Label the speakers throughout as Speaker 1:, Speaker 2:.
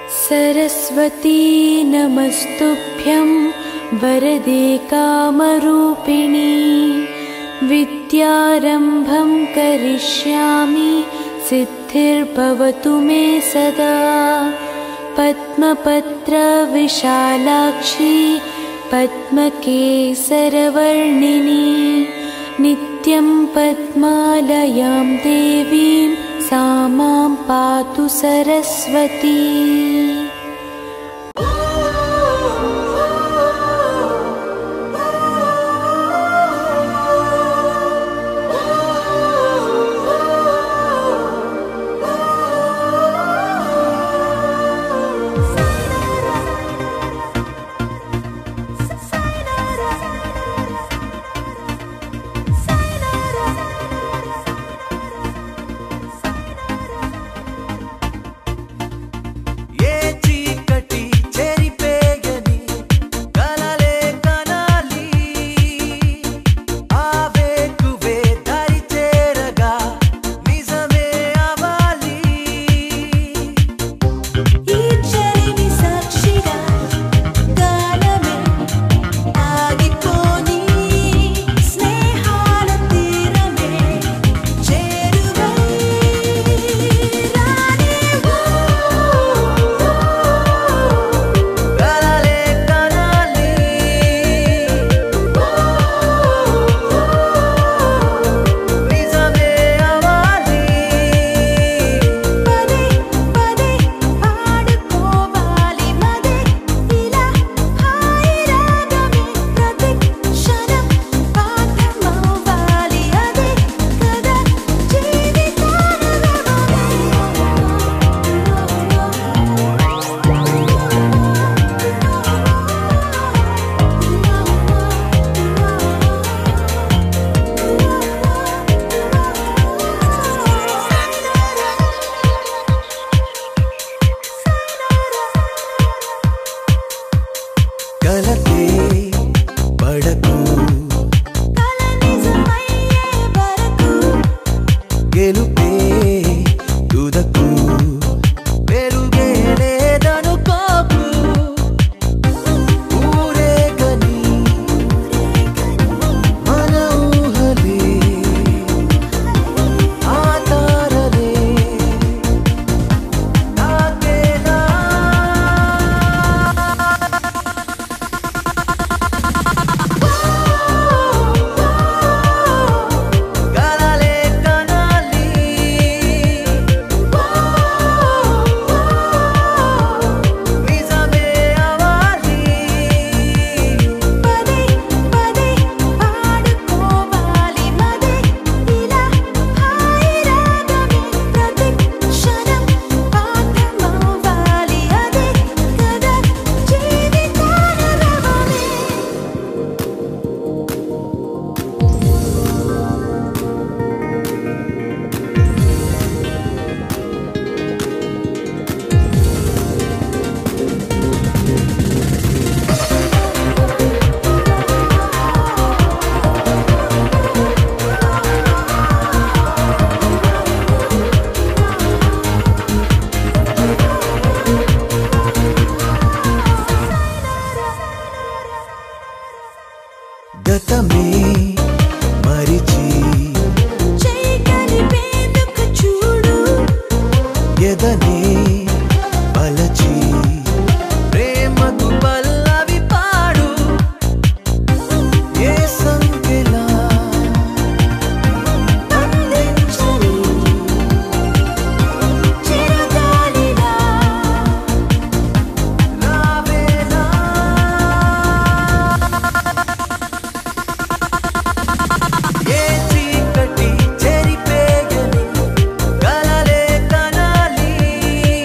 Speaker 1: सरस्वती नमस्तुभ्यं वरदे कामरूपिणी विद्यारम्भं करिष्यामि सिद्धिर्भवतु मे सदा पद्मपत्रविशालाक्षी पद्मकेसरवर्णिनी नित्यं पद्मालयां देवीं सा मां पातु सरस्वती
Speaker 2: ఏ చీకటి చెరిపేయని కలలే కనాలి ఆవేకువే దరి చేరగా నిజమే అవాలి
Speaker 3: ఈ చెరిని సాక్షిగా గానమే ఆగిపోని స్నేహాల తీరమే చేరువై రానివ్వు
Speaker 2: కలలే కనాలి నిజమే అవాలి
Speaker 3: పదే పదే పాడుకోవాలి మదే ఇలా హాయి రాగమే ప్రతి క్షణం పాఠమవ్వాలి అదే కదా
Speaker 2: కలతే పడకు
Speaker 3: కల నిజమయ్యే వరకు
Speaker 2: గెలుపే తుదకు పెరుగే లేదనుకోకు ఊరేగని మన ఊహలే ఆ తారలే తాకేలా కలలే కనాలి నిజమే అవాలి
Speaker 3: పదే పదే పాడుకోవాలి మదే ఇలా హాయి రాగమే ప్రతి క్షణం పాఠమవ్వాలి అదే కదా జీవితాల రవమే
Speaker 2: గతమే మరిచి
Speaker 3: చేయి కలిపేందుకు చూడు
Speaker 2: ఎదనే పలచి ప్రేమకు పల్లవి పాడు ఏ సంఖ్యలా
Speaker 3: అందించని చిరగాలిలా
Speaker 2: రావేలా ఏ చీకటి చెరిపేయని కలలే కనాలి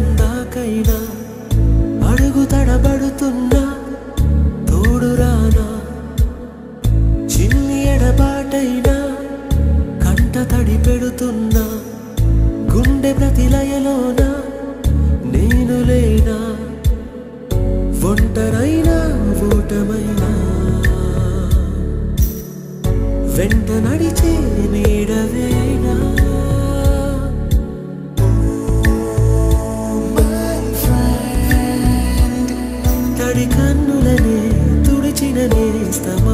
Speaker 2: దాకైనా అడుగు తడబడుతున్నా తోడు రానా చిన్ని ఎడబాటైనా కంట తడి పెడుతున్నా గుండె ప్రతిలయలోన నేను లేనా ఒంటరైనా ఓటమైనా వెంట నడిచే నీడవేనా తడి కన్నులనే తుడిచిన నేస్తమా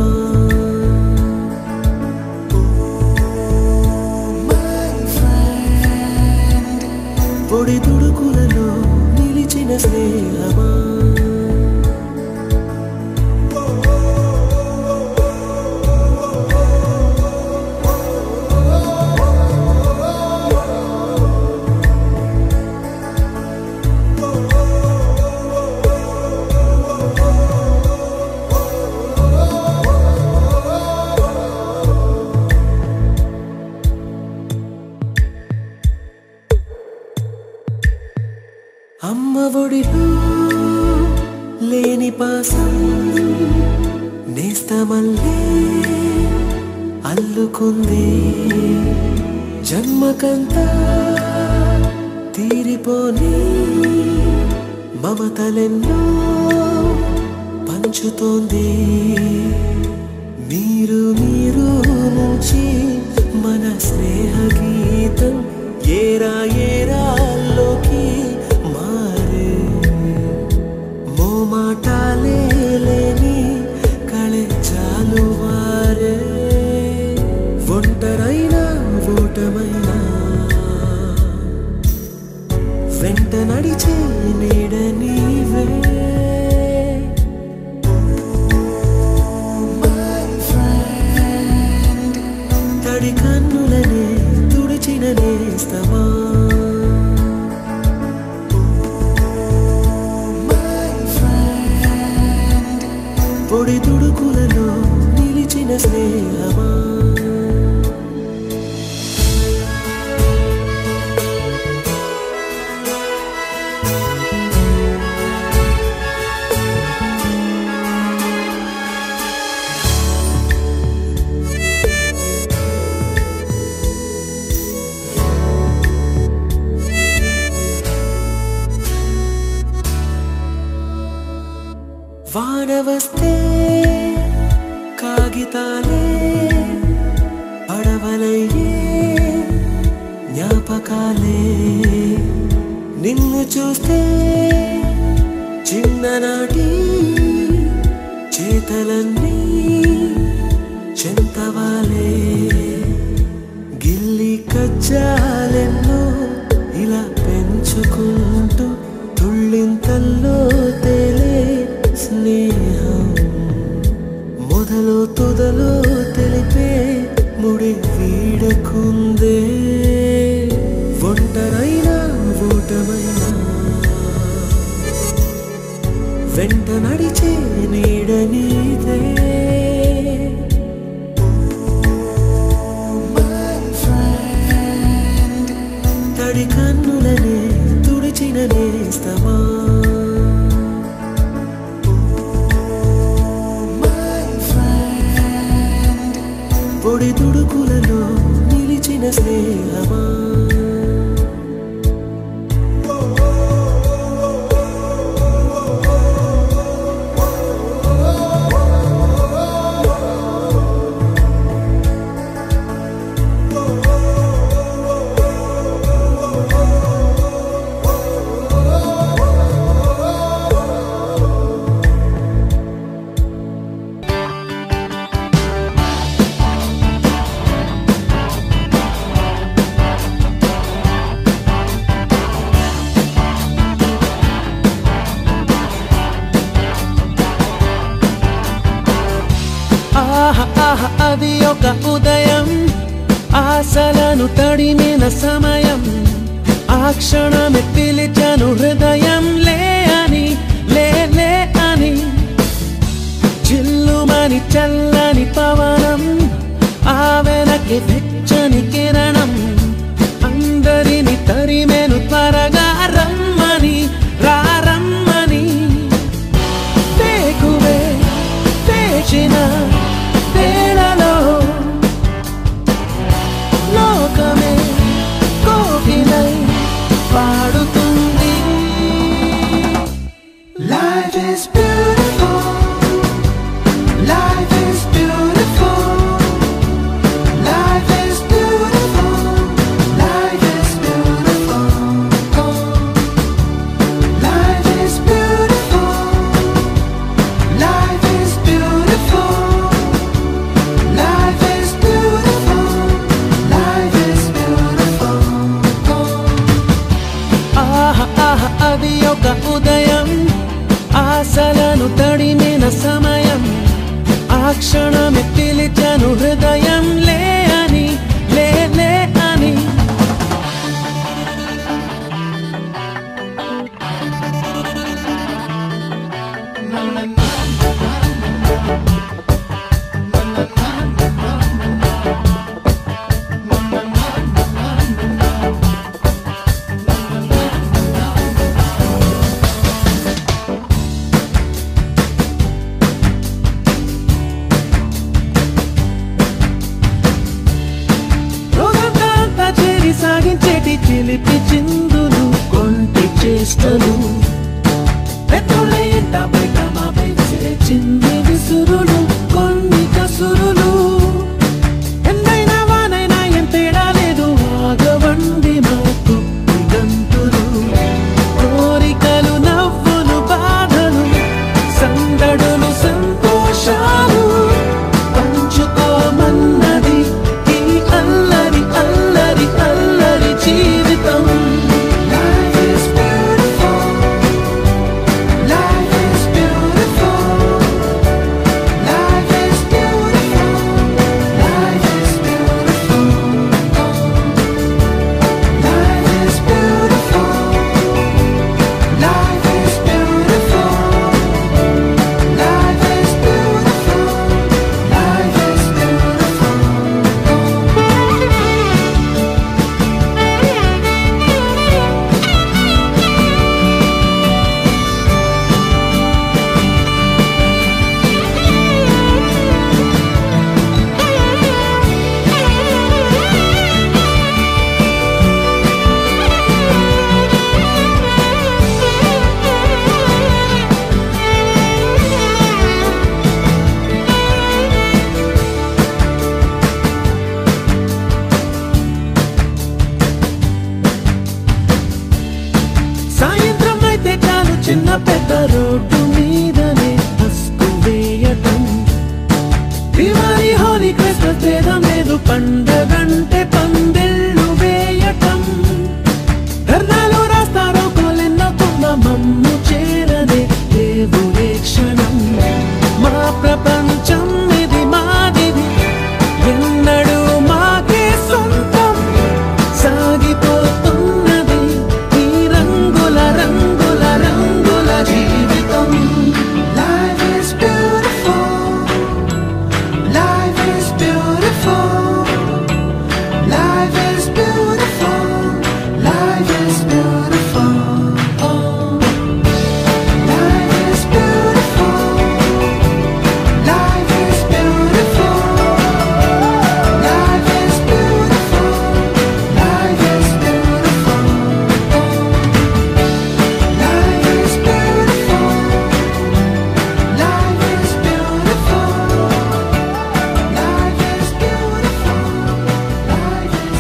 Speaker 2: పొడి తుడుకులలో నిలిచిన స్నేహమా అమ్మ ఒడిలో లేని పాసం నేస్తమల్లే అల్లుకుంది జన్మకంతా తీరిపోని మమతలెన్నో పంచుతోంది మీరు మీరు నుంచి మన స్నేహ గీతం ఏరా ఏరాల్లోకి మారే మోమాటాలే లేని కళే చాలు వారే ఒంటరైనా ఓటమైనా వెంట నడిచే నీడ నీవే తడి కన్నులనే తుడిచిన నేస్తమా పొడి తుడుకులలో నిలిచిన స్నేహమా వాన వస్తే కాగితాలే పడవలయ్యే జ్ఞాపకాలే నిన్ను చూస్తే చిన్ననాటి చేతలన్నీ చెంతవాలే గిల్లి కజ్జాలెన్నో ఇలా పెంచుకుంటూ తుళ్ళింతల్లో తేలే స్నేహం మొదలు తొదలు తెలిపే ముడి వీడకుందే ఒంటరైనా ఓటమైనా వెంట నడిచే నీడ నీదే తడి కన్నులనే తుడిచిన నేస్తమా పొడి తుడుకులలో నిలిచిన స్నేహమా
Speaker 4: ఆహ ఆహ అది ఒక ఉదయం ఆశలను తడిమిన సమయం ఆ క్షణమే పిలిచను హృదయం లే అని లే లే అని చిల్లుమని చల్లని పవనం ఆ వెనక్కి వెచ్చని కిరణం అందరిని తరిమెను త్వరగా రమ్మని అది ఒక ఉదయం ఆశలను తడిమిన సమయం ఆ క్షణమే పిలిచను హృదయం లే అని లే లే అని రోజంతా అంతా చేరి సాగించేటి చిలిపి చిందులు కొంటి చేష్టలు పెద్దోళ్ళ ఎంట బయట మాపై విసిరే చిన్ని విసురులు కొన్ని కసురులు ఎంతైనా వానైనా ఏం తేడా లేదు ఆగవండి మాకు ఈ గంతులు కోరికలు నవ్వులు బాధలు సందడులు సంతోషాలు పంచుకోమన్నది ఈ అల్లరి అల్లరి అల్లరి జీవితం Life is beautiful. Life is beautiful. Life is beautiful. Life is beautiful. Life is beautiful. Life is beautiful. Life is beautiful. Life is beautiful. సాయంత్రం అయితే చాలు చిన్న పెద్ద రోడ్డు మీదనే బస్కు వేయటం దివాళీ హోలీ క్రిస్మస్ భేదం లేదు పండగంటే పందిళ్ళు వేయటం ధర్నాలు రాస్తారో కోలెన్నకున్న మమ్ము చేరదే దేవుడే క్షణం మా ప్రపంచం ఇది మాదిది ఎన్నడూ మాకే సొంతం సాగిపోతున్నది ఈ రంగుల రంగుల రంగుల జీవితం Life is beautiful. Life is beautiful. Life is beautiful. Life is beautiful. Oh. Life is beautiful. Life is beautiful. Life is beautiful. Life is beautiful. Life is beautiful. Life is beautiful. Life is beautiful. Life is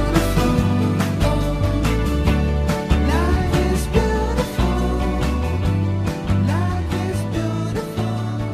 Speaker 4: beautiful. Life is beautiful.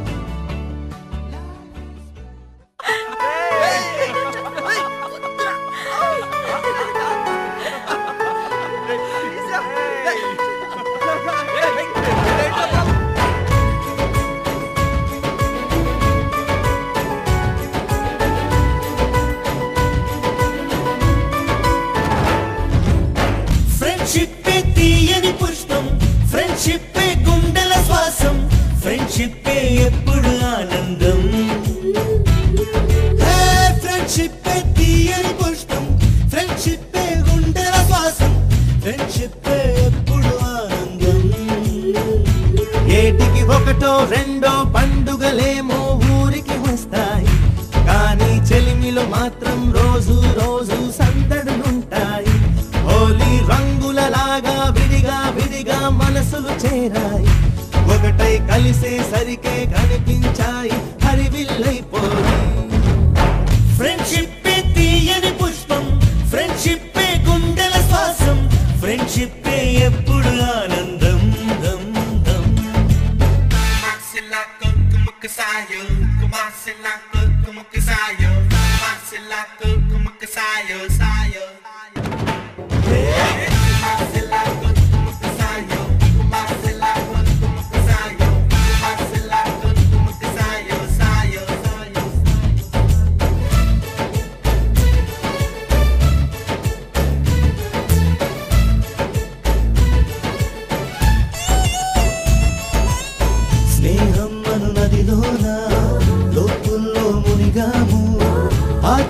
Speaker 2: Friendship తీయని పుష్పం friendship గుండెల శ్వాసం friendship ఎప్పుడు ఆనందం friendship తీయని పుష్పం friendship గుండెల శ్వాసం friendship ఎప్పుడు ఆనందం ఏటికి ఒకటో రెండో పండుగలేమో ఊరికి వస్తాయి కానీ చెలిమిలో మాత్రం రోజు రోజు సందడులుంటాయి హోలీ రంగులలాగా విడిగా విడిగా మనసులు చేరాయి ఒకటై కలిసేసరికే కనిపించాయి హరివిల్లైపోయి ఫ్రెండ్షిప్ తీయని పుష్పం ఫ్రెండ్షిప్ గుండెల శ్వాసం ఫ్రెండ్షిప్ ఎప్పుడు ఆనందం దం దం
Speaker 5: Marcelaco, como que saiu? Marcelaco, como que saiu? Marcelaco, como que saiu? Saiu. Marcelaco, como que saiu?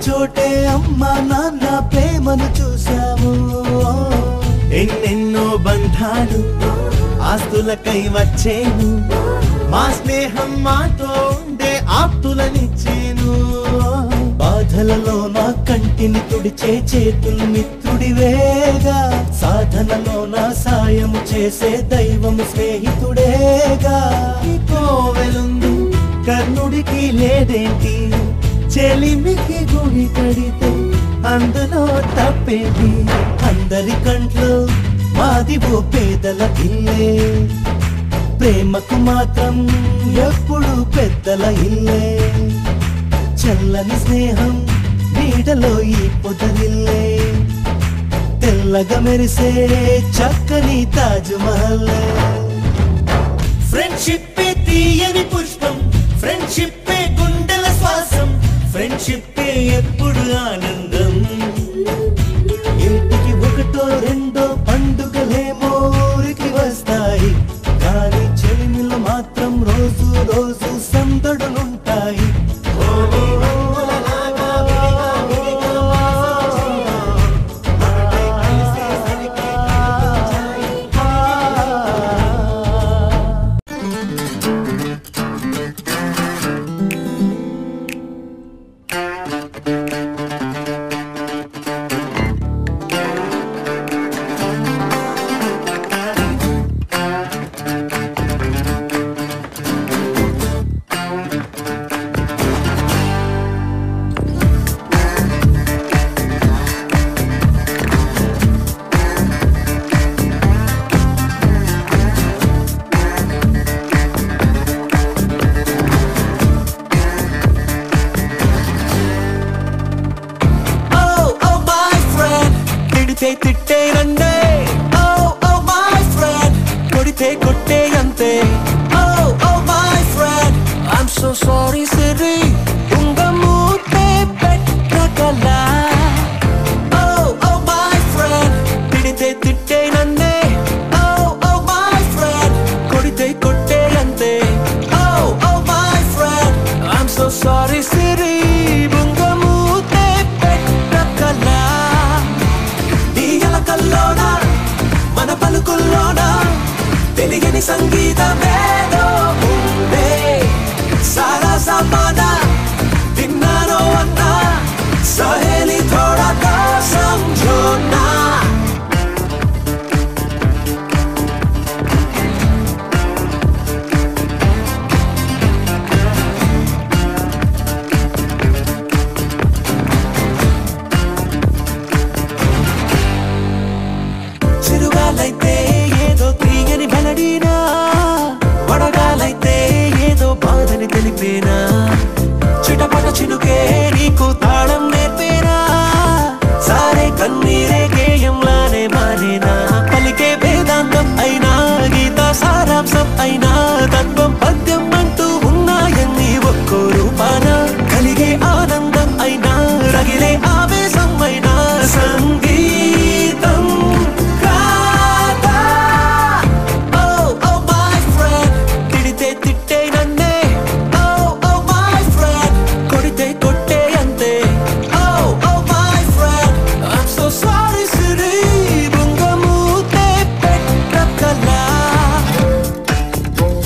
Speaker 2: చోటే అమ్మ నాన్న ప్రేమను చూసాము ఎన్నెన్నో బంధాలు ఆస్తులకై వచ్చేను మా స్నేహం మాతో ఉండే ఆప్తులనిచ్చేను బాధలలో నా కంటిని తుడిచే చేతులు మిత్రుడివేగా సాధనలో నా సాయము చేసే దైవము స్నేహితుడేగా ఈ కోవెలుంది కర్ణుడికి లేదేంటి చెలిమికి గుడి కడితే అందులో తప్పేది అందరి కంట్లో మాది ఓ పేదల ఇల్లే ప్రేమకు మాత్రం ఎప్పుడు పెద్దల ఇల్లే చల్లని స్నేహం నీడలో ఈ పొదరిల్లే తెల్లగా మెరిసే చక్కని తాజ్ మహల్ ఫ్రెండ్షిప్ తీయని పుష్పం ఫ్రెండ్షిప్ గుండెల శ్వాసం ఫ్రెండ్షిప్ ఎప్పుడు ఆనందం ఇంటికి ఒకటో రెండో పండుగలేమో ఊరికి వస్తాయి కానీ చెలిమిలో మాత్రం రోజు రోజు సందడులుంటాయి హోలీ రంగులలాగా విడిగా విడిగా వాసం చేయాలి. ఒకటై కలిసేసరికి కనిపించాయి.
Speaker 6: Oh, oh my friend తిడితే తిట్టే రండే Oh, oh my friend కొడితే కొట్టే అంతే Oh, oh my friend I'm so sorry Siri ఉంగ మూతే పెట్టగలా Oh, oh my friend తిడితే తిట్టే నన్నే Oh, oh my friend కొడితే కొట్టే అంతే Oh, oh my friend I'm so sorry సిరి ఉంగ మూతే పెట్టగలా నీ ఎలకల్లోన మన పలుకుల్లోన తెలియని సంగీతమేదో ఉందే సారా సమాన విన్నారో అన్నా సహేలి థోడా తో సమझो ना చిరుగాలైతే ఏదో తీయని మెలడీనా వడగాలైతే ఏదో బాధని తెలిపేనా చిటపట చినుకే నీకు తాళం నేర్పేనా సారే కన్నీరే గేయంలానే మారేనా పలికే వేదాంతం అయినా గీత సారాంశం అయినా తత్వం పద్యం అంటూ ఉన్నాయన్ని ఒక్కో రూపాన కలిగే ఆనందం అయినా రగిలే ఆవేశం అయినా సంగీతం కాదా Oh, oh my friend తిడితే తిట్టే నన్నే Oh, oh my friend కొడితే కొట్టే అంతే Oh, oh my friend I'm so sorry Siri బుంగ మూతే పెట్టకలా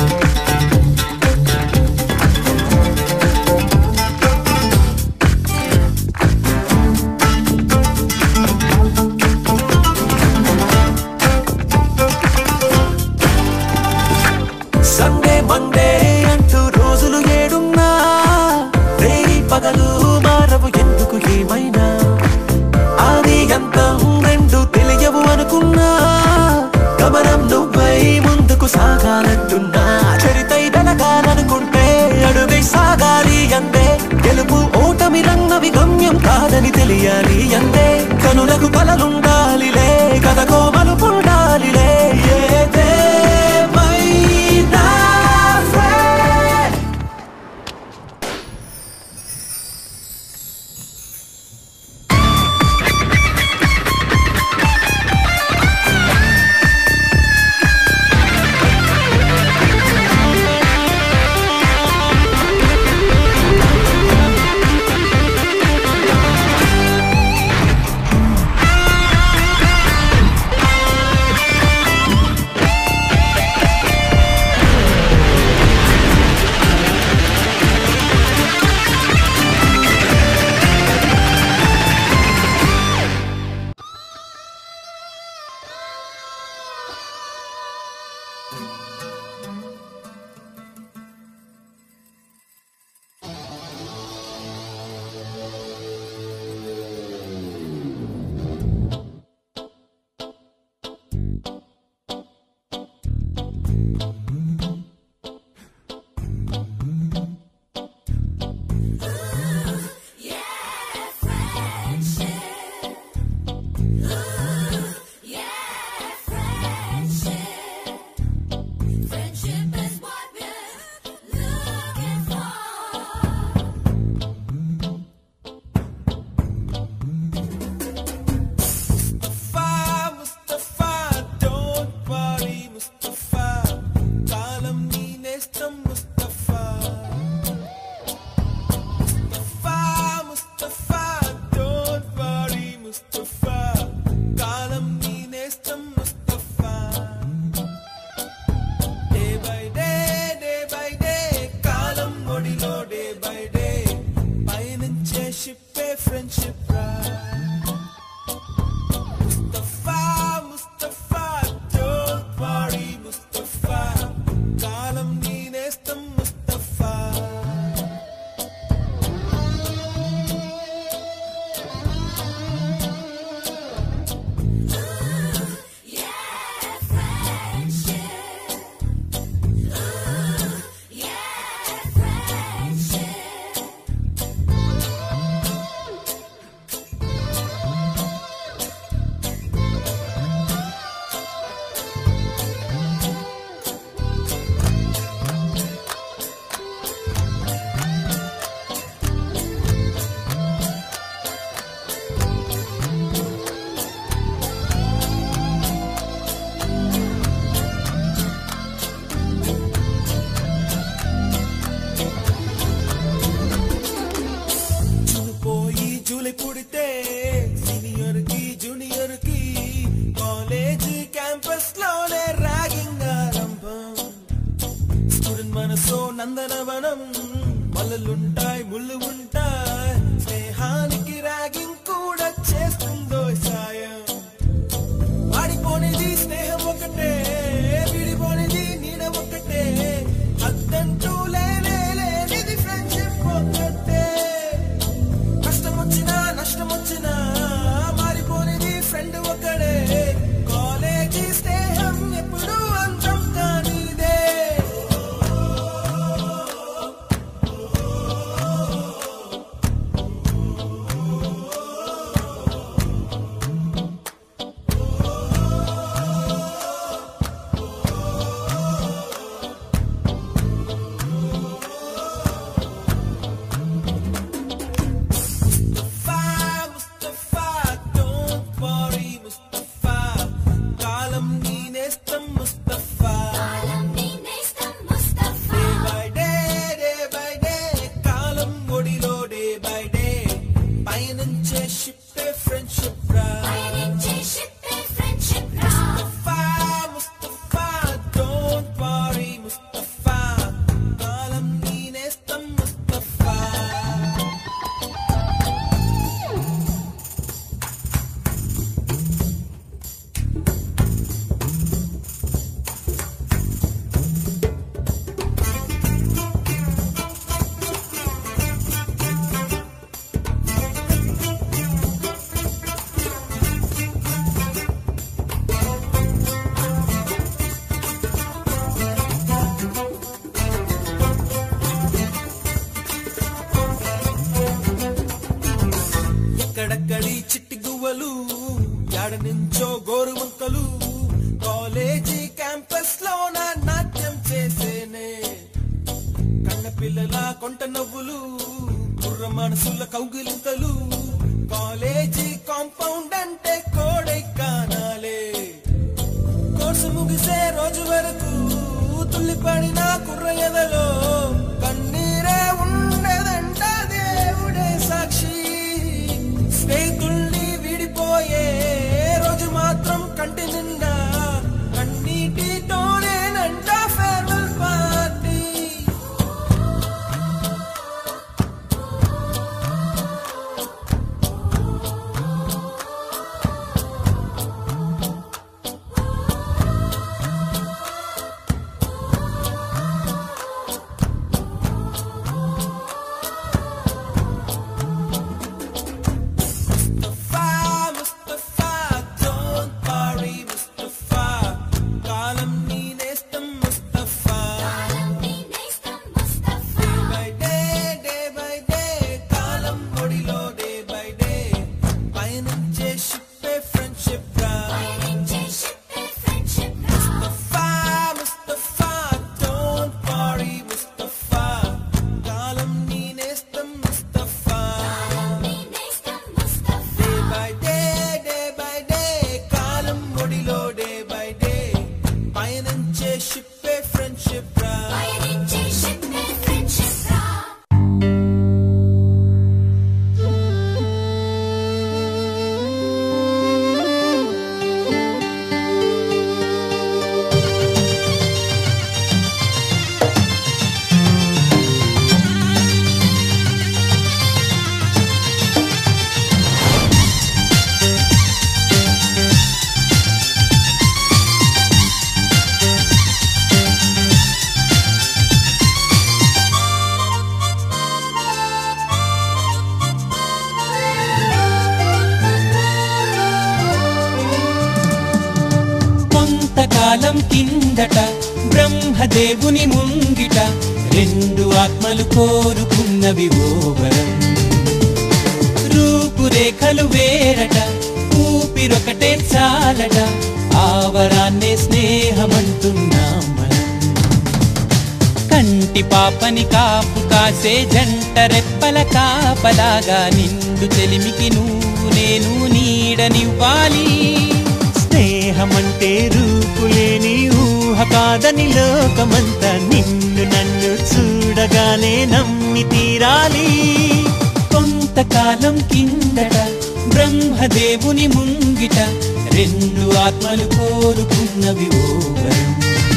Speaker 3: Friendship is what we're looking for.
Speaker 6: Mustafa, Mustafa, don't worry, Mustafa. కాలం నీ నేస్తం Mustafa. Mustafa, Mustafa, don't worry, Mustafa. కాలం నీ నేస్తం Mustafa. Day by day, day by day, కాలం ఒడిలో day by day. పయనించే షిప్పే friendship రా Mustafa, Mustafa, don't worry, Mustafa. కాలం నీ నేస్తం Mustafa.
Speaker 3: Yeah, friendship. Ooh, yeah, friendship.
Speaker 6: June పోయి జూలై పుడితే సీనియర్ కి జూనియర్ కి కాలేజ్ క్యాంపస్ లోనే ర్యాగింగ్ ఆరంభం స్టూడెంట్ మనసో నందనవనం మల్లలుంటాయి ముళ్ళు ఉంటాయి స్నేహానికి ర్యాగింగ్ కూడా చేస్తుందో సాయం వాడిపోనిది స్నేహం ఒకటే విడిపోనిది నీడ ఒకటే అద్దంటూ లేనే లేనిది ఫ్రెండ్షిప్ ఒకటే కష్టం వచ్చినా నష్టం వచ్చినా మారిపోనిది ఫ్రెండ్ ఒకడే కాలేజీ స్నేహం ఎప్పుడు అంతం కానిదే Mustafa, Mustafa, don't worry, Mustafa. కాలం నీ నేస్తం Mustafa.
Speaker 3: కాలం నీ నేస్తం Mustafa.
Speaker 6: Day by day, day by day, కాలం ఒడిలో day by day. పయనించే షిప్పే friendship రా.
Speaker 3: పయనించే షిప్పే friendship రా.
Speaker 6: Mustafa, Mustafa, don't worry, Mustafa. కాలం నీ నేస్తం Mustafa. ఎక్కడెక్కడి చిట్టి గువ్వలు యాడ నుంచో గోరు వంకలు కాలేజీ క్యాంపస్ లో నా నాట్యం చేసేనే కన్న పిల్లల కొంట నవ్వులు కుర్ర మనసుల కౌగిలింతలు కాలేజీ కాంపౌండ్ అంటే కోడై కానాలే కోర్సు ముగిసే రోజు వరకు తుల్లిపడిన కుర్ర ఎదలో కన్నీరే ఉండదంట దేవుడే సాక్షి స్నేహితుల్ని విడిపోయే రోజు మాత్రం కంటి నిండా కన్నీటితోనేనంట farewell party Mustafa, Mustafa, don't worry, Mustafa. కిందట బ్రహ్మదేవుని ముంగిట రెండు ఆత్మలు కోరుకున్నవి ఓవరం రూపురేఖలు వేరట ఊపిరొకటే చాలట ఆవరాన్నే స్నేహమంటున్నాం మనం కంటి పాపని కాపు కాసే జంట రెప్పల కాపలాగా నిండు చెలిమికి నువ్వు నేను నీడనివ్వాలి స్నేహమంటే రూపులేని ఊహ కాదని లోకమంతా నిన్ను నన్ను చూడగానే నమ్మి తీరాలి కొంతకాలం కిందట బ్రహ్మదేవుని ముంగిట రెండు ఆత్మలు కోరుకున్నవి ఓవరం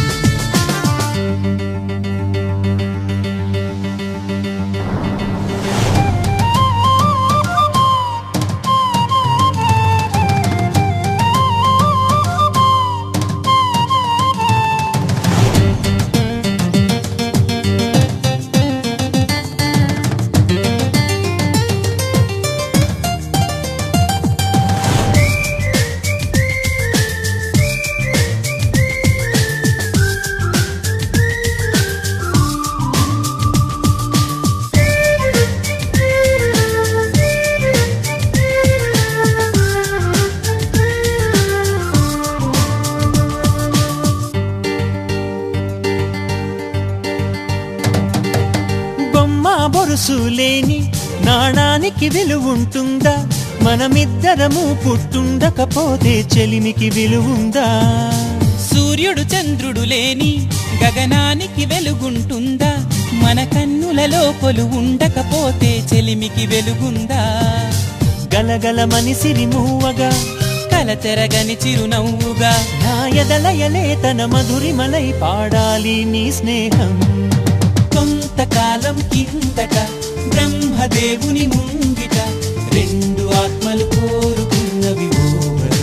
Speaker 6: బొమ్మ బొరుసు లేని నాణానికి విలువుంటుందా మనమిద్దరము పుట్టుండకపోతే చెలిమికి విలువుందా సూర్యుడు చంద్రుడు లేని గగనానికి వెలుగుంటుందా మన కన్నులలో కొలు ఉండకపోతే చెలిమికి వెలుగుందా గలగల మనిసిరి మూవగా కలతెరగని చిరునవ్వుగా నా ఎదలయలే తన మధురిమలై పాడాలి నీ స్నేహం కొంతకాలం కిందట బ్రహ్మదేవుని ముంగిట రెండు ఆత్మలు కోరుకున్నవి ఓవరం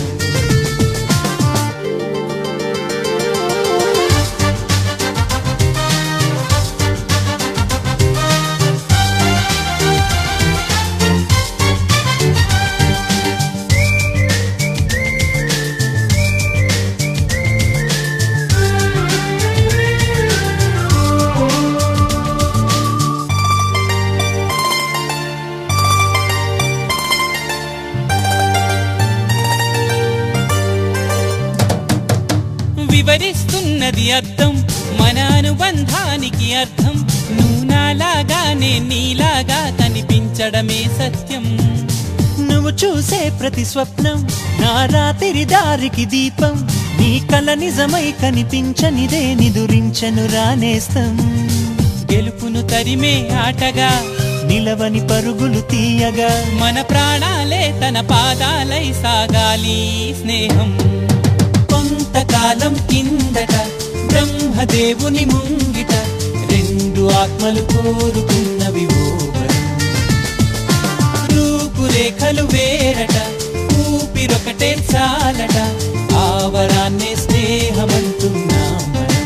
Speaker 6: వివరిస్తున్నది అర్థం మన అనుబంధానికి అర్థం నువ్వు నాలాగానే నీలాగా కనిపించడమే సత్యం నువ్వు చూసే ప్రతి స్వప్నం నా రాత్రి దారికి దీపం నీ కల నిజమై కనిపించనిదే నిదురించను రానేస్తం గెలుపును తరిమే ఆటగా నిలవని పరుగులు తీయగా మన ప్రాణాలే తన పాదాలై సాగాలి స్నేహం కొంతకాలం కిందట బ్రహ్మదేవుని ముంగిట రెండు ఆత్మలు కోరుకున్నవి ఓవరం రూపురేఖలు వేరట ఊపిరొకటే చాలట ఆవరాన్నే స్నేహమంటున్నాం మనం.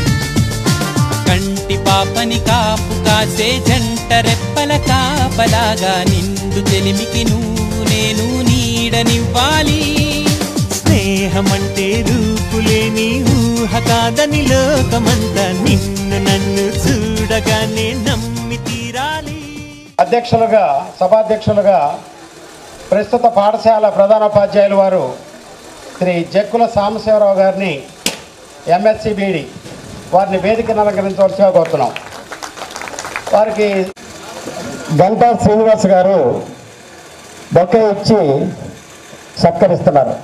Speaker 6: కంటి పాపని కాపు కాసే జంట రెప్పల కాపలాగా నిండు చెలిమికి నువ్వు నేను నీడనివ్వాలి స్నేహమంటే రూపులేని ఊహ కాదని లోకమంతా నిన్ను నన్ను చూడగానే నమ్మి తీరాలి
Speaker 7: అధ్యక్షులుగా సభాధ్యక్షులుగా ప్రస్తుత పాఠశాల ప్రధానోపాధ్యాయులు వారు శ్రీ జక్కుల సాంబశివరావు గారిని ఎంఎస్సి బీడి వారిని వేదికను అలంకరించవలసిగా కోరుతున్నాం వారికి గంటా శ్రీనివాస్ గారు బొకే ఇచ్చి సత్కరిస్తున్నారు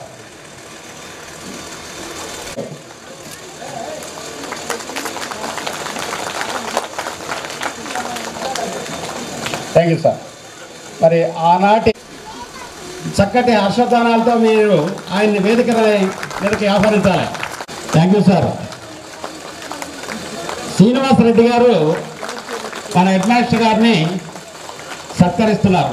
Speaker 7: థ్యాంక్ యూ సార్ మరి ఆనాటి చక్కటి హర్షధ్వానాలతో మీరు ఆయన్ని వేదిక మీదకి ఆహ్వానించాలి thank you sir Srinivas Reddy garu మన హెడ్ మాస్టర్ గారిని సత్కరిస్తున్నారు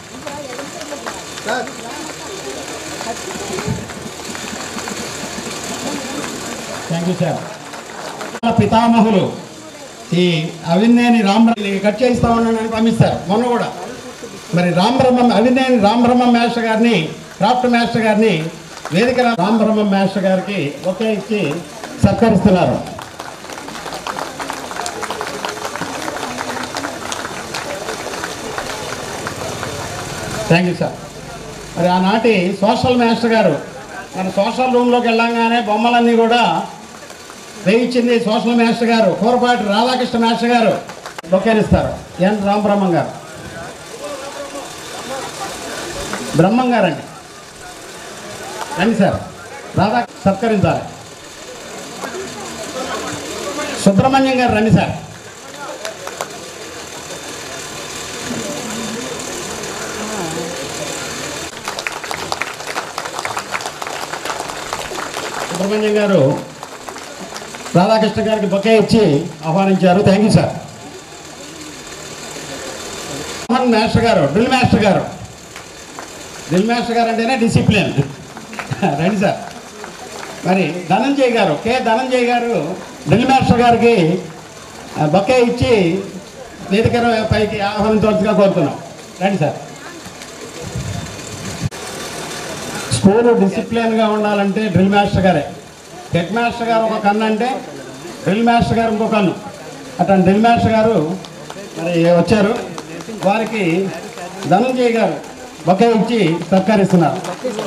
Speaker 7: థ్యాంక్ యూ సార్ పితామహులు ఈ అవినేని రామబ్రహ్మ కట్ చేయిస్తా ఉన్నానని పంపిస్తారు మొన్న కూడా మరి రామబ్రహ్మం అవినేని రామబ్రహ్మ మాస్టర్ గారిని క్రాఫ్ట్ మాస్టర్ గారిని వేదిక రామబ్రహ్మ మాస్టర్ గారికి ఒకే ఇచ్చి సత్కరిస్తున్నారు థ్యాంక్ యూ సార్ మరి ఆనాటి సోషల్ మాస్టర్ గారు మన సోషల్ రూమ్లోకి వెళ్ళంగానే బొమ్మలన్నీ కూడా వేయించింది సోషల్ మాస్టర్ గారు కూరపాటి రాధాకృష్ణ మాస్టర్ గారు బొకేనిస్తారు ఎన్ రామబ్రహ్మం గారు బ్రహ్మం గారండి రండి సార్ రాధా సత్కరించాలి సుబ్రహ్మణ్యం గారు రండి సార్ సుబ్రహ్మణ్యం గారు రాధాకృష్ణ గారికి బొకే ఇచ్చి ఆహ్వానించారు thank you sir Mohan master garu drill master garu drill master garu అంటేనే డిసిప్లిన్ రండి సార్ మరి ధనంజయ్ గారు కె ధనంజయ్ గారు డ్రిల్ మాస్టర్ గారికి ఆ, బొకే ఇచ్చి వేదిక పైకి ఆహ్వానించవలసిగా కోరుతున్నాం రండి సార్ స్కూల్ డిసిప్లిన్గా ఉండాలంటే డ్రిల్ మాస్టర్ గారే హెడ్ మాస్టర్ గారు ఒక కన్ను అంటే డ్రిల్ మాస్టర్ గారు ఇంకో కన్ను అట్లా డ్రిల్ మాస్టర్ గారు మరి వచ్చారు వారికి ధనంజయ్ గారు బొకే ఇచ్చి సత్కరిస్తున్నారు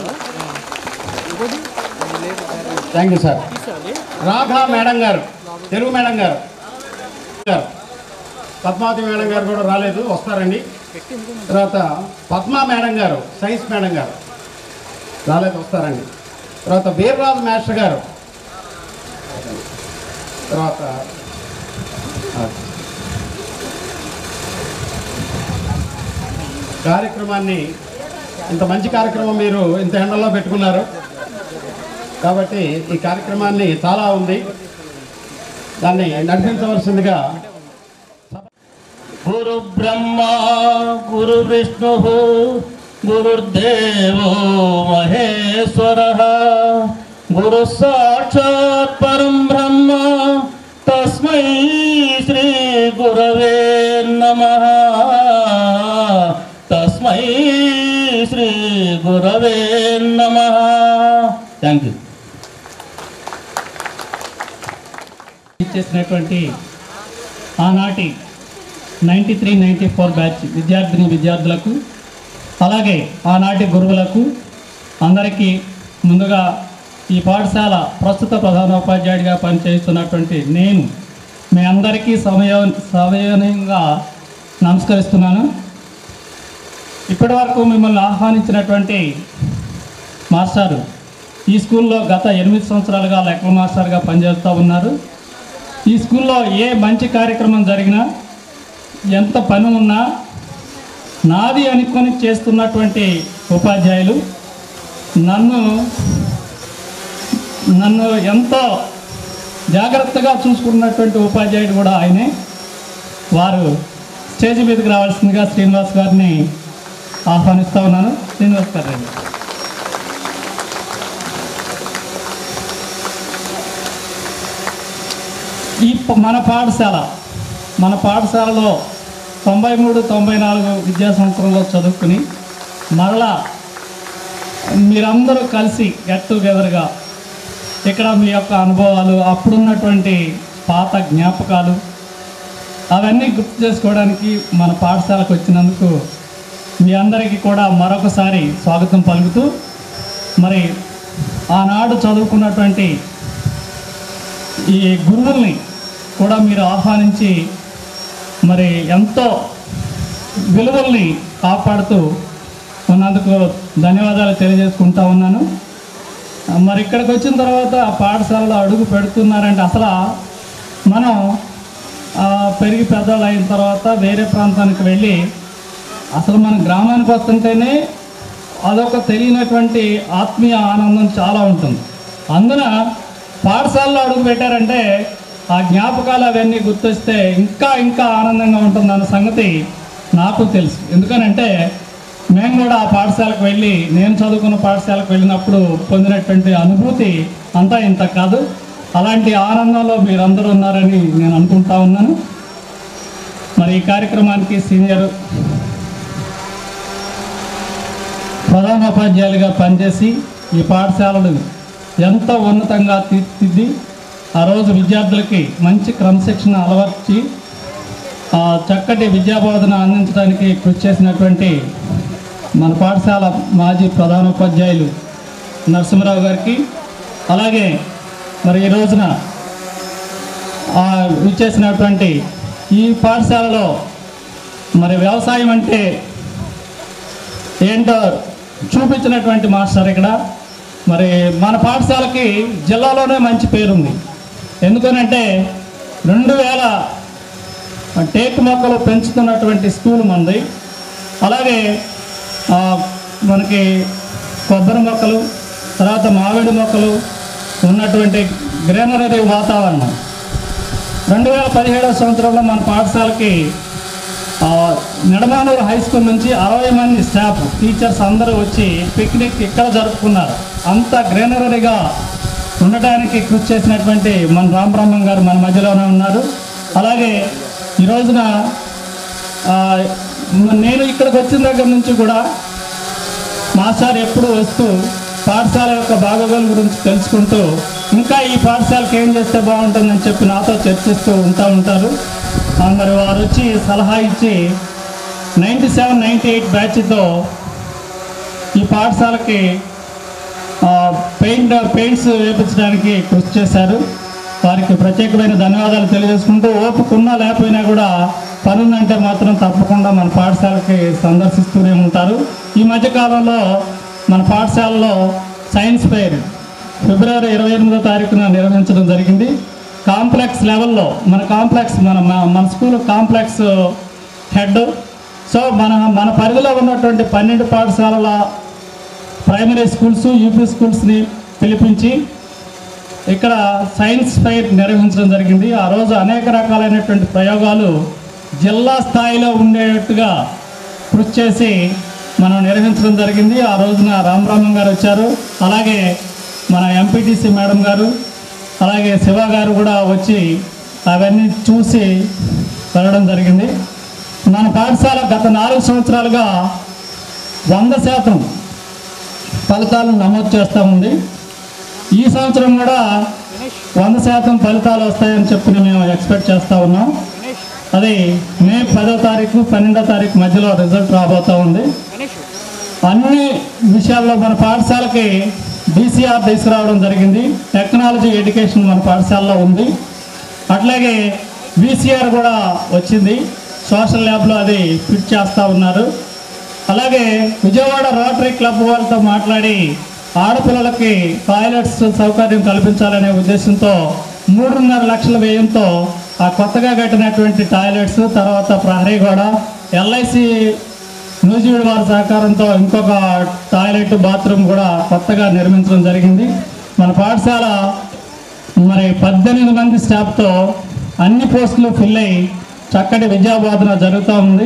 Speaker 7: thank you sir Radha madam garu Telugu madam గారు గారు. పద్మావతి మేడం గారు కూడా రాలేదు వస్తారండి తర్వాత Padma madam garu science madam garu రాలేదు వస్తారండి తర్వాత వీర్రాజు మాస్టర్ గారు తర్వాత ఆ, కార్యక్రమాన్ని ఇంత మంచి కార్యక్రమం మీరు ఇంత ఎండల్లో పెట్టుకున్నారు కాబట్టి ఈ కార్యక్రమాన్ని చాలా ఉంది దాన్ని నడిపించవలసిందిగా
Speaker 8: గురు బ్రహ్మ గురు విష్ణు గురుర్దేవో మహేశ్వర గురు సాక్షాత్ పరం బ్రహ్మ తస్మై శ్రీ గురవే నమ తస్మై శ్రీ గురవే నమ థ్యాంక్ యూ ఇచ్చేసినటువంటి ఆనాటి ninety three ninety four batch విద్యార్థిని విద్యార్థులకు అలాగే ఆనాటి గురువులకు అందరికీ ముందుగా ఈ పాఠశాల ప్రస్తుత ప్రధానోపాధ్యాయుడిగా పనిచేస్తున్నటువంటి నేను మీ అందరికీ సమయ సమయంగా నమస్కరిస్తున్నాను ఇప్పటి వరకు మిమ్మల్ని ఆహ్వానించినటువంటి మాస్టారు ఈ స్కూల్లో గత ఎనిమిది సంవత్సరాలుగా లెక్కల మాస్టర్గా పనిచేస్తూ ఉన్నారు ఈ స్కూల్లో ఏ మంచి కార్యక్రమం జరిగినా ఎంత పని ఉన్నా నాది అనుకొని చేస్తున్నటువంటి ఉపాధ్యాయులు నన్ను నన్ను ఎంతో జాగ్రత్తగా చూసుకున్నటువంటి ఉపాధ్యాయుడు కూడా ఆయనే వారు స్టేజ్ మీదకి రావాల్సిందిగా శ్రీనివాస్ గారిని ఆహ్వానిస్తూ ఉన్నాను శ్రీనివాస్ గారు రండి. ఈ ప- మన పాఠశాల మన పాఠశాలలో తొంభై మూడు తొంభై నాలుగు విద్యా సంవత్సరంలో చదువుకుని మరలా మీరందరూ కలిసి గెట్ టుగెదర్గా ఇక్కడ మీ యొక్క అనుభవాలు అప్పుడున్నటువంటి పాత జ్ఞాపకాలు అవన్నీ గుర్తు చేసుకోవడానికి మన పాఠశాలకు వచ్చినందుకు మీ అందరికీ కూడా మరొకసారి స్వాగతం పలుకుతూ మరి ఆనాడు చదువుకున్నటువంటి ఈ గురువుల్ని కూడా మీరు ఆహ్వానించి మరి ఎంతో విలువల్ని కాపాడుతూ ఉన్నందుకు ధన్యవాదాలు తెలియజేసుకుంటా ఉన్నాను ఆ, మరి ఇక్కడికి వచ్చిన తర్వాత ఆ పాఠశాలలో అడుగు పెడుతున్నారంటే అసలు మనం ఆ, పెరిగి పెద్దలు అయిన తర్వాత వేరే ప్రాంతానికి వెళ్ళి అసలు మన గ్రామానికి వస్తుంటేనే అదొక తెలియనటువంటి ఆత్మీయ ఆనందం చాలా ఉంటుంది అందున పాఠశాలలో అడుగు పెట్టారంటే ఆ జ్ఞాపకాలు అవన్నీ గుర్తొస్తే ఇంకా ఇంకా ఆనందంగా ఉంటుందన్న సంగతి నాకు తెలుసు ఎందుకనంటే మేము కూడా ఆ పాఠశాలకు వెళ్ళి నేను చదువుకున్న పాఠశాలకు వెళ్ళినప్పుడు పొందినటువంటి అనుభూతి అంతా ఇంత కాదు అలాంటి ఆనందంలో మీరందరూ ఉన్నారని నేను అనుకుంటా ఉన్నాను మరి ఈ కార్యక్రమానికి సీనియర్ ప్రధానోపాధ్యాయులుగా పనిచేసి ఈ పాఠశాలలు ఎంతో ఉన్నతంగా తీర్చిదిద్ది ఆ రోజు విద్యార్థులకి మంచి క్రమశిక్షణ అలవర్చి ఆ చక్కటి విద్యాబోధన అందించడానికి కృషి చేసినటువంటి మన పాఠశాల మాజీ ప్రధానోపాధ్యాయులు నరసింహరావు గారికి అలాగే మరి ఈ రోజున ఆ విచ్చేసినటువంటి ఈ పాఠశాలలో మరి వ్యవసాయం అంటే ఏంటో చూపించినటువంటి మాస్టర్ ఇక్కడ మరి మన పాఠశాలకి జిల్లాలోనే మంచి పేరుంది ఎందుకనంటే రెండు వేల టేకు మొక్కలు పెంచుతున్నటువంటి స్కూల్ మంది అలాగే ఆ, మనకి కొబ్బరి మొక్కలు తర్వాత మామిడి మొక్కలు ఉన్నటువంటి గ్రీనరీ వాతావరణం రెండు వేల పదిహేడవ సంవత్సరంలో మన పాఠశాలకి ఆ, నిడమానూరు హై స్కూల్ నుంచి అరవై మంది స్టాఫ్ టీచర్స్ అందరూ వచ్చి పిక్నిక్ ఇక్కడ జరుపుకున్నారు అంత గ్రీనరీగా ఉండటానికి కృషి చేసినటువంటి మన రామబ్రహ్మం గారు మన మధ్యలోనే ఉన్నారు అలాగే ఈ రోజున ఆ, నేను ఇక్కడికి వచ్చిన దగ్గర నుంచి కూడా మాస్టర్ ఎప్పుడు వస్తూ పాఠశాల యొక్క బాగోగుల గురించి తెలుసుకుంటూ ఇంకా ఈ పాఠశాలకి ఏం చేస్తే బాగుంటుందని చెప్పి నాతో చర్చిస్తూ ఉంటా ఉంటారు ఆ, మరి వారు వచ్చి సలహా ఇచ్చి నైంటీ సెవెన్ నైంటీ ఎయిట్ బ్యాచ్తో ఈ పాఠశాలకి ఆ, పెయింట్ పెయింట్స్ వేపించడానికి కృషి చేశారు వారికి ప్రత్యేకమైన ధన్యవాదాలు తెలియజేసుకుంటూ ఓపుకున్నా లేకపోయినా కూడా పని ఉందంటే మాత్రం తప్పకుండా మన పాఠశాలకి సందర్శిస్తూనే ఉంటారు ఈ మధ్యకాలంలో మన పాఠశాలలో సైన్స్ ఫెయిర్ ఫిబ్రవరి ఇరవై ఎనిమిదో తారీఖున నిర్వహించడం జరిగింది కాంప్లెక్స్ లెవెల్లో మన కాంప్లెక్స్ మన మన స్కూల్ కాంప్లెక్స్ హెడ్ సో మన మన పరిధిలో ఉన్నటువంటి పన్నెండు పాఠశాలల ప్రైమరీ స్కూల్స్ యూపీ స్కూల్స్ని పిలిపించి ఇక్కడ సైన్స్ ఫెయిర్ నిర్వహించడం జరిగింది ఆ రోజు అనేక రకాలైనటువంటి ప్రయోగాలు జిల్లా స్థాయిలో ఉండేట్టుగా కృషి చేసి మనం నిర్వహించడం జరిగింది ఆ రోజున రామరామన్ గారు వచ్చారు అలాగే మన ఎంపీటీసీ మేడం గారు అలాగే శివ గారు కూడా వచ్చి అవన్నీ చూసి వెళ్ళడం జరిగింది మన పాఠశాల గత నాలుగు సంవత్సరాలుగా వంద శాతం ఫలితాలను నమోదు చేస్తూ ఉంది ఈ సంవత్సరం కూడా వంద శాతం ఫలితాలు వస్తాయని చెప్పి మేము ఎక్స్పెక్ట్ చేస్తూ ఉన్నాం అది మే పదో తారీఖు పన్నెండో తారీఖు మధ్యలో రిజల్ట్ రాబోతూ ఉంది అన్ని విషయాల్లో మన పాఠశాలకి డీసీఆర్ తీసుకురావడం జరిగింది టెక్నాలజీ ఎడ్యుకేషన్ మన పాఠశాలలో ఉంది అట్లాగే వీసీఆర్ కూడా వచ్చింది సోషల్ ల్యాబ్లో అది ఫిట్ చేస్తూ ఉన్నారు అలాగే విజయవాడ రోటరీ క్లబ్ వాళ్ళతో మాట్లాడి ఆడపిల్లలకి టాయిలెట్స్ సౌకర్యం కల్పించాలనే ఉద్దేశంతో మూడున్నర లక్షల వ్యయంతో ఆ కొత్తగా కట్టినటువంటి టాయిలెట్స్ తర్వాత ప్రహరీ గోడ ఎల్ఐసి నూజివీడు వారి సహకారంతో ఇంకొక టాయిలెట్ బాత్రూమ్ కూడా కొత్తగా నిర్మించడం జరిగింది మన పాఠశాల మరి పద్దెనిమిది మంది స్టాఫ్తో అన్ని పోస్టులు ఫిల్ అయ్యి చక్కటి విద్యాబోధన జరుగుతూ ఉంది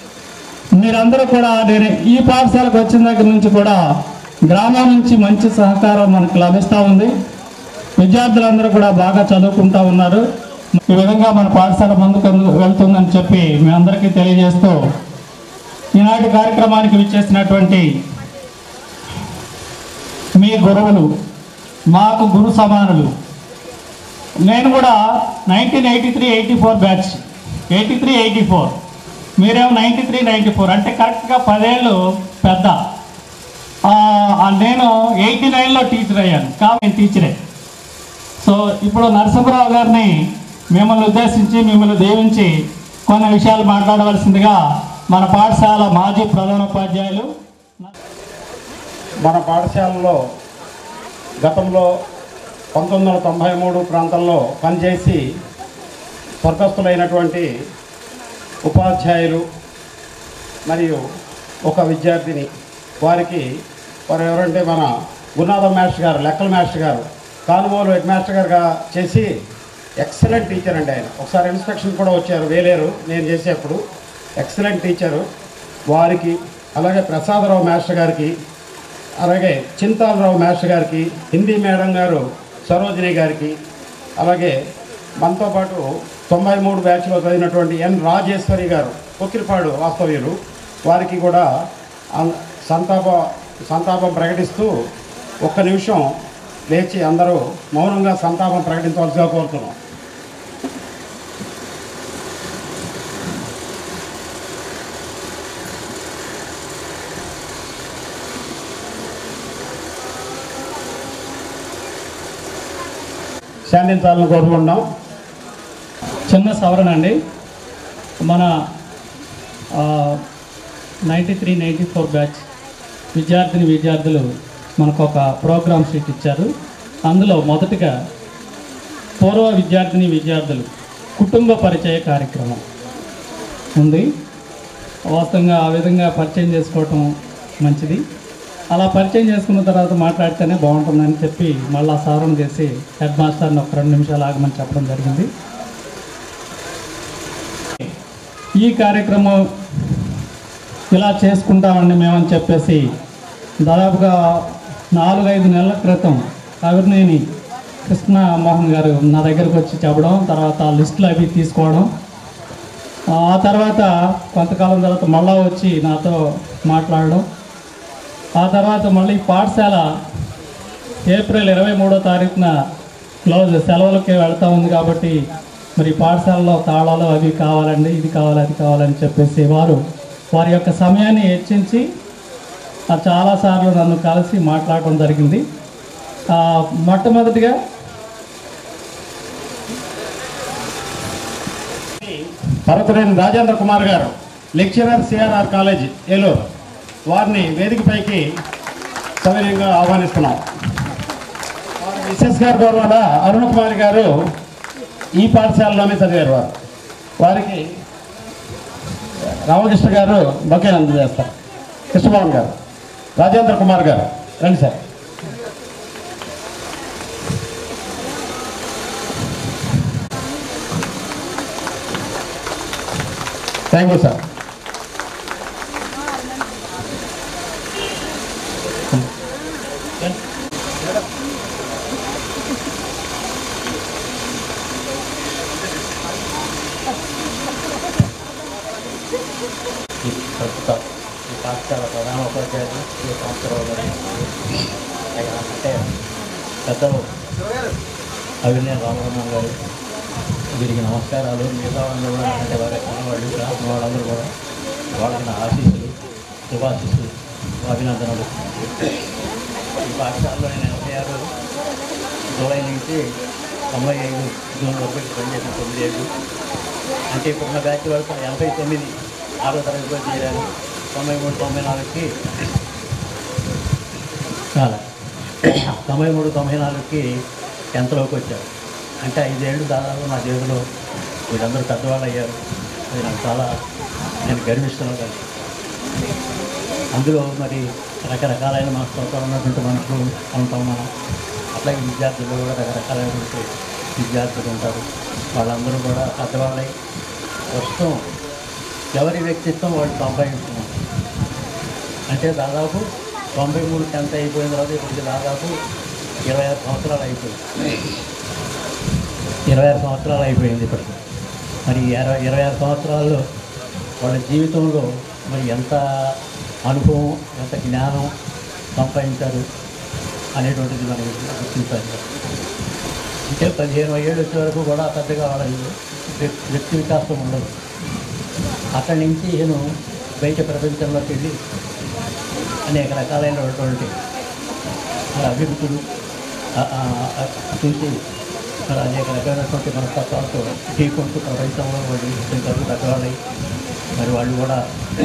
Speaker 8: మీరందరూ కూడా నేను ఈ పాఠశాలకు వచ్చిన దగ్గర నుంచి కూడా గ్రామం నుంచి మంచి సహకారం మనకు లభిస్తూ ఉంది విద్యార్థులందరూ కూడా బాగా చదువుకుంటూ ఉన్నారు ఈ విధంగా మన పాఠశాల ముందుకు వెళ్తుందని చెప్పి మీ అందరికీ తెలియజేస్తూ ఈనాటి కార్యక్రమానికి విచ్చేసినటువంటి మీ గురువులు మాకు గురు సమానులు నేను కూడా nineteen eighty three eighty four batch eighty three eighty four మీరేమో నైంటీ త్రీ నైంటీ ఫోర్ అంటే కరెక్ట్గా పదేళ్ళు పెద్ద ఆ, ఆ నేను ఎయిటీ నైన్లో టీచర్ అయ్యాను కాబట్టి నేను టీచరే సో ఇప్పుడు నరసింహరావు గారిని మిమ్మల్ని ఉద్దేశించి మిమ్మల్ని దీవించి కొన్ని విషయాలు మాట్లాడవలసిందిగా మన పాఠశాల మాజీ ప్రధానోపాధ్యాయులు
Speaker 7: మన పాఠశాలలో గతంలో పంతొమ్మిది వందల తొంభై మూడు ప్రాంతంలో పనిచేసి స్వర్గస్థులైనటువంటి ఉపాధ్యాయులు మరియు ఒక విద్యార్థిని వారికి వారు ఎవరంటే మన గురునాథం మాస్టర్ గారు లెక్కల మాస్టర్ గారు కానుమోలు హెడ్ మాస్టర్ గారుగా చేసి ఎక్సలెంట్ టీచర్ అండి ఆయన ఒకసారి ఇన్స్పెక్షన్ కూడా వచ్చారు వేలేరు నేను చేసేప్పుడు ఎక్సలెంట్ టీచరు వారికి అలాగే ప్రసాదరావు మాస్టర్ గారికి అలాగే చింతాలరావు మాస్టర్ గారికి హిందీ మేడం గారు సరోజిని గారికి అలాగే మనతో పాటు తొంభై మూడు బ్యాచ్లో చదివినటువంటి ఎన్ రాజేశ్వరి గారు కొక్కిరిపాడు వాస్తవ్యులు వారికి కూడా ఆ సంతాప సంతాపం ప్రకటిస్తూ ఒక్క నిమిషం లేచి అందరూ మౌనంగా సంతాపం ప్రకటించవలసిగా కోరుతున్నాం శాంతించాలని కోరుకుంటున్నాం
Speaker 8: చిన్న సవరణ అండి మన ninety three ninety four batch విద్యార్థిని విద్యార్థులు మనకు ఒక ప్రోగ్రామ్ షీట్ ఇచ్చారు అందులో మొదటిగా పూర్వ విద్యార్థిని విద్యార్థులు కుటుంబ పరిచయ కార్యక్రమం ఉంది వాస్తవంగా ఆ విధంగా పరిచయం చేసుకోవటం మంచిది అలా పరిచయం చేసుకున్న తర్వాత మాట్లాడితేనే బాగుంటుందని చెప్పి మళ్ళా సవరణ చేసి హెడ్ మాస్టర్ని ఒక రెండు నిమిషాలు ఆగమని చెప్పడం జరిగింది ఈ కార్యక్రమం ఇలా చేసుకుంటామండి మేమని చెప్పేసి దాదాపుగా నాలుగైదు నెలల క్రితం అవిర్నేని కృష్ణ మోహన్ గారు నా దగ్గరకు వచ్చి చెప్పడం తర్వాత ఆ లిస్టులు అవి తీసుకోవడం ఆ తర్వాత కొంతకాలం తర్వాత మళ్ళా వచ్చి నాతో మాట్లాడడం ఆ తర్వాత మళ్ళీ పాఠశాల ఏప్రిల్ ఇరవై మూడో తారీఖున క్లోజ్ సెలవులకి వెళ్తా ఉంది కాబట్టి మరి పాఠశాలలో తాళాలు అవి కావాలండి ఇది కావాలి అది కావాలని చెప్పేసి వారు వారి యొక్క సమయాన్ని హెచ్చించి ఆ చాలాసార్లు నన్ను కలిసి మాట్లాడడం జరిగింది ఆ, మొట్టమొదటిగా
Speaker 7: పర్వతరేని రాజేంద్ర కుమార్ గారు లెక్చరర్ సిఆర్ఆర్ కాలేజ్ ఏలూరు వారిని వేదికపైకి సవినయంగా ఆహ్వానిస్తున్నాం వారి మిస్సెస్ గారు గౌరవాల అరుణ్ కుమార్ గారు ఈ పాఠశాలలోనే చదివారు వారు వారికి రామకృష్ణ గారు బొకేలు అందజేస్తారు కృష్ణమోహన్ గారు రాజేంద్ర కుమార్ గారు రండి సార్ థ్యాంక్ యూ సార్
Speaker 9: ఈ ప్రస్తుత ఈ పాఠశాల ప్రధాన ఉపాధ్యాయులు ఈ సంవత్సరాలు ఆయన అంటే పెద్దలు అవినయ రామరమణ గారు వీరికి నమస్కారాలు మిగతా వాళ్ళు కూడా అంటే వారి కన్నవాళ్ళు రాసిన వాళ్ళందరూ కూడా వాళ్ళకి నా ఆశీస్సులు శుభాశీస్సులు అభినందనలు ఈ పాఠశాలలో నేను ఎనభై ఆరు జూలై నుంచి తొంభై ఐదు జూన్ వరకు పనిచేసిన తొమ్మిది ఏళ్ళు అంటే ఇప్పుడున్న బ్యాచ్ వరకు ఎనభై తొమ్మిది ఆరో తరగతిలో చేరాను తొంభై మూడు తొంభై నాలుగుకి చాలా తొంభై మూడు తొంభై నాలుగుకి టెన్త్లోకి వచ్చారు అంటే ఐదేళ్ళు దాదాపు నా జీవితంలో వీళ్ళందరూ పెద్దవాళ్ళు అయ్యారు అది నాకు చాలా నేను గర్విస్తున్నాను కదా అందులో మరి రకరకాలైన మన స్తోత్రం ఉన్నటువంటి మనుషులు ఉంటాం మనం అట్లాగే విద్యార్థులు కూడా రకరకాలైనటువంటి విద్యార్థులు ఉంటారు వాళ్ళందరూ కూడా పెద్దవాళ్ళై ప్రస్తుతం ఎవరి వ్యక్తిత్వం వాళ్ళు సంపాదించుకున్నారు అంటే దాదాపు తొంభై మూడు టెన్త్ అయిపోయిన తర్వాత ఇప్పటికి దాదాపు ఇరవై ఆరు సంవత్సరాలు అయిపోయింది ఇరవై ఆరు సంవత్సరాలు అయిపోయింది ఇప్పటికి మరి ఇరవై ఇరవై ఆరు సంవత్సరాల్లో వాళ్ళ జీవితంలో మరి ఎంత అనుభవం ఎంత జ్ఞానం సంపాదించారు అనేటువంటిది మనకి గుర్తించాలి అంటే పదిహేను ఏళ్ళు వచ్చే వరకు కూడా పెద్దగా వాళ్ళ వ్యక్- వ్యక్తి వికాసం ఉండదు అక్కడి నుంచి నేను బయట ప్రపంచంలోకి వెళ్ళి అనేక రకాలైనటువంటి మరి అభివృద్ధులు ఆ- ఆ- ఆ చూసి మరి అనేక రకాలైనటువంటి మనస్తత్వాలతో ఢీకొంటూ ప్రపంచంలో వాళ్ళు ఇంతవరకు పెద్దవాళ్ళై మరి వాళ్ళు కూడా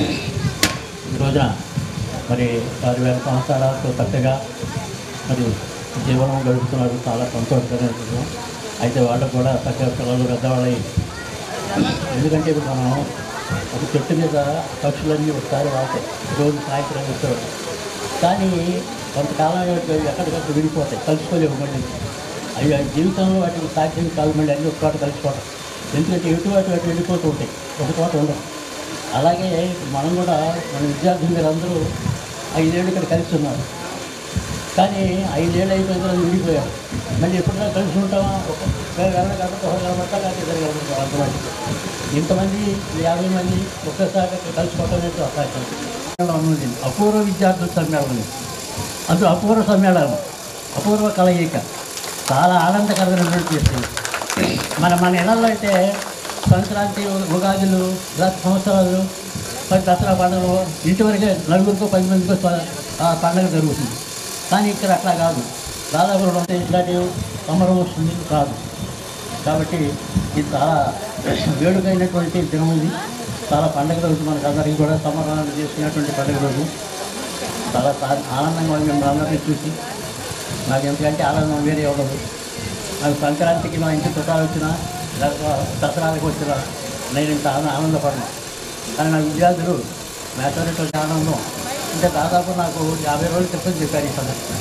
Speaker 9: ఈ రోజున మరి వారి వేల సంవత్సరాలతో చక్కగా మరి జీవనం గడుపుతున్నారు చాలా సంతోషకరమైన విషయం అయితే వాళ్ళకు కూడా చక్కగా పిల్లలు పెద్దవాళ్ళై ఎందుకంటే ఇప్పుడు మనం ఒక చెట్టు మీద పక్షులన్నీ ఒకసారి వాళ్తాయి రోజు సాయంత్రం వచ్చేవాడు కానీ కొంతకాలం అయ్యాక ఎక్కడికక్కడ విడిపోతాయి కలుసుకోలేవు మళ్ళీ అవి అవి జీవితంలో వాటికి సాధ్యం కాదు మళ్ళీ అన్ని ఒక చోట కలిసిపోవడం ఎందుకంటే ఎటు అటు అటు వెళ్ళిపోతూ ఉంటాయి ఒక చోట ఉండవు అలాగే మనం కూడా మన విద్యార్థులు మీరందరూ ఐదేళ్ళు ఇక్కడ కలిసి ఉన్నారు కానీ ఐదేళ్ళు అయిపోయిన తర్వాత విడిపోయారు మళ్ళీ ఎప్పుడైనా కలిసి ఉంటామా ఒక వేరే వేరే కాబట్టి ఒక కలబడతా లేకపోతే ఇద్దరు కలబడతారు అంతమంది ఇంతమంది యాభై మంది ఒక్కసారి కలుసుకోవటం అనేది అవకాశం ఉంది. అపూర్వ విద్యార్థుల సమ్మేళనం ఇది. అందులో అపూర్వ సమ్మేళనం అపూర్వ కలయిక చాలా ఆనందకరమైనటువంటి విషయం మన మన ఇళ్ళల్లో అయితే సంక్రాంతి ఉగాదులు ఇలా సంవత్సరాలు పది దసరా పండుగలు ఇంటి వరకే నలుగురికో పది మందికో ప- ఆ పండుగ జరుగుతుంది కానీ ఇక్కడ అట్లా కాదు దాదాపు రెండు వందల ఇట్లాంటి సంబరం వస్తుంది కాదు కాబట్టి ఇది చాలా వేడుకైనటువంటి దినం ఇది చాలా పండుగ రోజు మనకు అందరికీ కూడా సంబరాలు చేసుకునేటువంటి పండుగ రోజు చాలా సా- ఆనందంగా ఉంది మిమ్మల్ని అందరినీ చూసి నాకు ఎందుకంటే ఆనందం వేరే ఉండదు నాకు సంక్రాంతికి మా ఇంటి చుట్టాలు వచ్చినా లేదా దసరాలకు వచ్చినా నేను ఇంత ఆనంద ఆనందపడను కానీ నా విద్యార్థులు మేటటువంటి ఆనందం అంటే దాదాపు నాకు యాభై రోజుల క్రితం చెప్పారు ఈ సందర్భం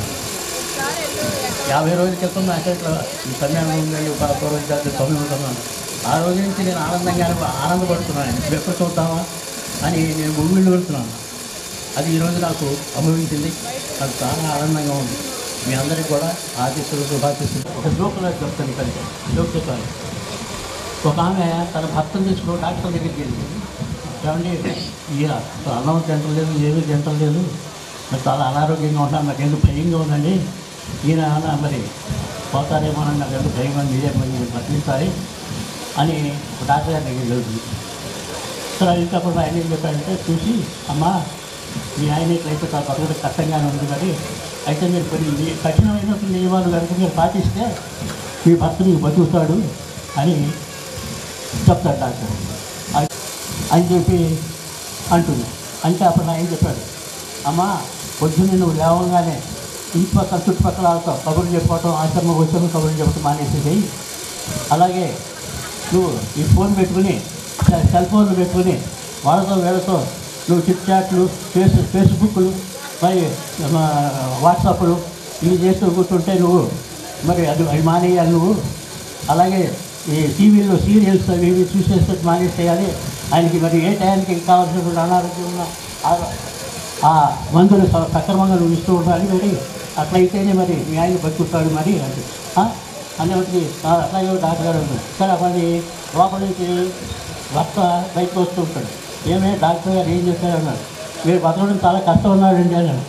Speaker 9: యాభై రోజుల క్రితం నాకు ఇట్లా ఈ సన్యాసం ఉందండి పదకొండు రోజులు కాదు తొమ్మిది ఉంటున్నాను ఆ రోజు నుంచి నేను ఆనందంగా ఆనందపడుతున్నాను ఎప్పుడు చూద్దామా అని నేను గుమ్మిళ్ళు వెళ్తున్నాను అది ఈరోజు నాకు అనుభవించింది నాకు చాలా ఆనందంగా ఉంది మీ అందరికీ కూడా ఆశీస్సులు శుభాశీస్సులు ఒక జోకులో చెప్తాను ఇక్కడ జోక్ చెప్పాలి ఒక ఆమె తన భర్తను తీసుకుని డాక్టర్ దగ్గరికి వెళ్ళింది ఏమండి ఈయన అసలు అన్నం తింటలేదు ఏమీ తింటలేదు నాకు చాలా అనారోగ్యంగా ఉన్నాను నాకు ఎందుకు భయంగా ఉందండి ఈయన ఏమన్నా మరి పోతారేమో అని నాకు ఎందుకు భయంగా ఉంది మీరే మరి పట్టించాలి అని డాక్టర్ గారి దగ్గరికి వెళ్తుంది సరే ఇంకప్పుడు ఆయన ఏం చెప్పాడంటే చూసి అమ్మా మీ ఆయన ఇట్లయితే చాలా బతకడం కష్టంగానే ఉంది మరి అయితే మీరు కొన్ని ని- కఠినమైనటువంటి నియమాలు కనుక మీరు పాటిస్తే మీ భర్త మీకు బతుకుతాడు అని చెప్తాడు డాక్టర్ అది- అని చెప్పి అంటుంది అంటే అప్పుడు ఆయన చెప్పాడు అమ్మా పొద్దున్నే నువ్వు లేవగానే ఇంటి పక్కల చుట్టుపక్కల వాళ్ళతో కబుర్లు చెప్పుకోవటం ఆశ్రమం వచ్చాము కబుర్లు చెప్పడం మానేసేసేయి అలాగే నువ్వు ఈ ఫోన్ పెట్టుకుని సె- సెల్ ఫోన్లు పెట్టుకుని వాళ్ళతో వీళ్ళతో నువ్వు చిట్ చాట్లు ఫేస్ ఫేస్బుక్లు మరి మా వాట్సాప్లు ఇవి చేస్తూ కూర్చుంటే నువ్వు మరి అది అవి మానేయాలి నువ్వు అలాగే ఈ టీవీలో సీరియల్స్ అవి ఇవి చూసేస్తే మానేసేయాలి ఆయనకి మరి ఏ టైంకి కావాల్సినటువంటి అనారోగ్యం ఉన్న ఆ- ఆ మందులు స- సక్రమంగా నువ్వు ఇస్తూ ఉండాలి మరి అట్లయితేనే మరి మీ ఆయన బతుకుతాడు మరి అంటే ఆ? అని ఒకటి "ఆ, అట్లాగే డాక్టర్ గారు అన్నారు సరే మరి లోపల నుంచి భర్త బయటకు వస్తూ ఉంటాడు ఏమే డాక్టర్ గారు ఏం చెప్పారు అన్నాడు మీరు బతకడం చాలా కష్టం ఉన్నాడండి అన్నాడు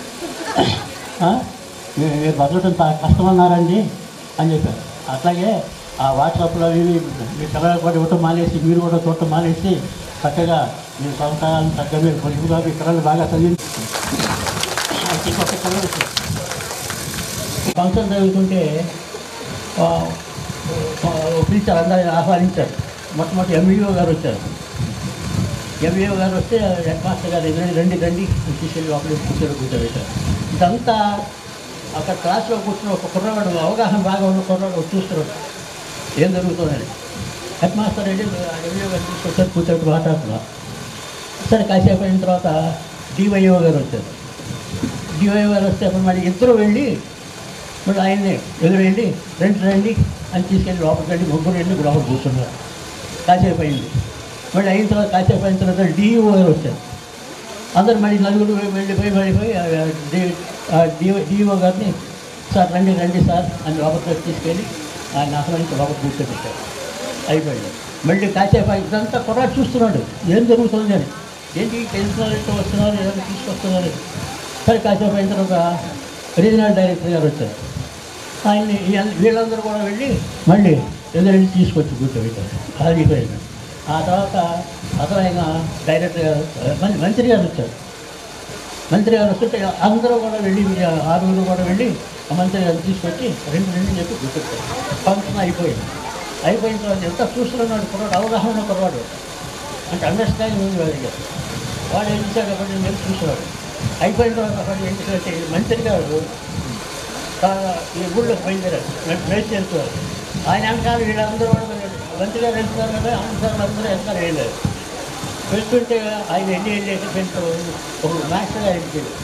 Speaker 9: "ఆ? మీరు మీరు బతకడం చాలా కష్టం అన్నారండి అని చెప్పారు అట్లాగే ఆ వాట్సాప్లో అవి ఇవి మీ పిల్లలకు కూడా ఇవ్వటం మానేసి మీరు కూడా చూడటం మానేసి చక్కగా మీ సంవత్సరాలను చక్కగా మీరు పొదుపుగా మీ పిల్లలు బాగా చదివి ఇంకొక పిల్లలు ఫంక్షన్ జరుగుతుంటే ఆ, ఆ, పిలిచారు అందరిని ఆహ్వానించారు మొట్టమొదటి ఎంఈఓ గారు వచ్చారు ఎంఈఓ గారు వస్తే హెడ్ మాస్టర్ గారు ఎదురు రండి రండి తీసుకెళ్ళి అప్పుడు కూర్చొని కూర్చోబెట్టారు ఇదంతా అక్కడ క్లాస్లో కూర్చున్న ఒక కుర్రవాడు అవగాహన బాగా ఉన్న కుర్రవాడు చూస్తున్నాడు ఏం జరుగుతుందని హెడ్ మాస్టర్ వెళ్ళి ఎంఈఓ గారు తీసుకొచ్చారు కూర్చోబెట్టి మాట్లాడుతున్నారు సరే కాసేపు అయిన తర్వాత డివైఓ గారు వచ్చారు డివైఓ గారు వస్తే అప్పుడు మరి ఇద్దరు వెళ్ళి మళ్ళీ ఆయన్ని ఎదురు వెళ్ళి రండి రండి అని తీసుకెళ్ళి లోపలికి వెళ్ళి ముగ్గురు వెళ్ళి లోపల కూర్చున్నారు కాసేపు అయింది మళ్ళీ అయిన తర్వాత కాసేపు అయిన తర్వాత డిఈఓ గారు వచ్చారు అందరు మళ్ళీ నలుగురు వెళ్ళిపోయి వెళ్ళిపోయి డిఓ గారిని సార్ రండి రండి సార్ అని లోపలికి తీసుకెళ్ళి ఆయన ఆహ్వానించి లోపల కూర్చోబెట్టారు అయిపోయింది మళ్ళీ కాసేపు అయి- ఇదంతా కుర్రాడు చూస్తున్నాడు ఏం జరుగుతుంది అని ఏంటి టెన్షన్ ఎట్లా వస్తున్నారు ఏదైనా తీసుకొస్తున్నారు సరే కాసేపు అయిన తర్వాత రీజనల్ డైరెక్టర్ గారు వచ్చారు ఆయన్ని ఈ- వీళ్ళందరూ కూడా వెళ్ళి మళ్ళీ ఎదురెళ్ళి తీసుకొచ్చి కూర్చోబెట్టారు ఆగిపోయింది ఆ తర్వాత అసలు ఆయన డైరెక్టర్ గారు మం- మంత్రి గారు వచ్చారు మంత్రి గారు వస్తుంటే అందరూ కూడా వెళ్ళి వీళ్ళ ఆరుగురు కూడా వెళ్ళి ఆ మంత్రి గారిని తీసుకొచ్చి రెండు రెండు చెప్పి కూర్చొచ్చారు ఫంక్షన్ అయిపోయింది అయిపోయిన తర్వాత ఎంత చూస్తున్నాడు కుర్రాడు అవగాహన ఉన్న కుర్రాడు అంటే అండర్స్టాండింగ్ ఉంది వాడికి వాడు ఏం చేశాడు అక్కడ నేను చూస్తున్నాడు అయిపోయిన తర్వాత అక్కడ ఏంటంటే మంత్రి గారు ఆ, ఈ ఊళ్ళోకి బయలుదేరారు బయట చేస్తున్నారు ఆయన వెనకాల వీళ్ళందరూ కూడా మరి మంత్రి గారు వెళ్తున్నారు కదా అందరూ అందరూ వెళ్తారు వెళ్ళారు వెళ్తుంటే ఆయన వెళ్ళి వెళ్ళి వెళ్తూ ఒక మాస్టర్ గారు ఇంటికి వెళ్ళారు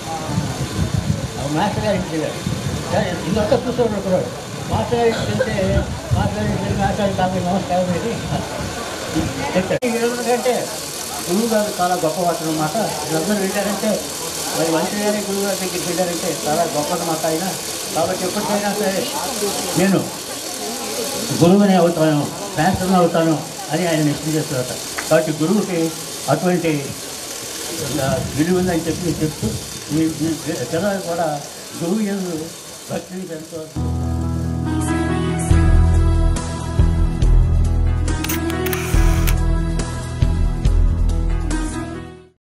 Speaker 9: ఆ మాస్టర్ గారు ఇంటికి వెళ్ళారు సరే, ఇదంతా చూస్తున్నాడు ఒకడు మాస్టర్ గారి ఇంటికి వెళ్తే మాస్టర్ గారి ఇంటికి వెళ్ళి మాస్టర్ గారికి కాదు నమస్కారం అని చెప్పారు ఎందుకంటే గురువు గారు చాలా గొప్పవాడు అనమాట వీళ్ళందరూ వెళ్ళారంటే మరి మంత్రి గారి గురువు గారి దగ్గరికి వెళ్ళారంటే చాలా గొప్పదన్నమాట ఆయన కాబట్టి ఎప్పటికైనా సరే నేను గురువుని అవుతాను మాస్టర్ని అవుతాను అని ఆయన నిశ్చయం చేస్తున్నట కాబట్టి గురువుకి అటువంటి ఆ, విలువ ఉందని చెప్పి చెప్తూ మీ మీ పిల్లలు కూడా గురువు ఎందు భక్తిని పెంచవలసిన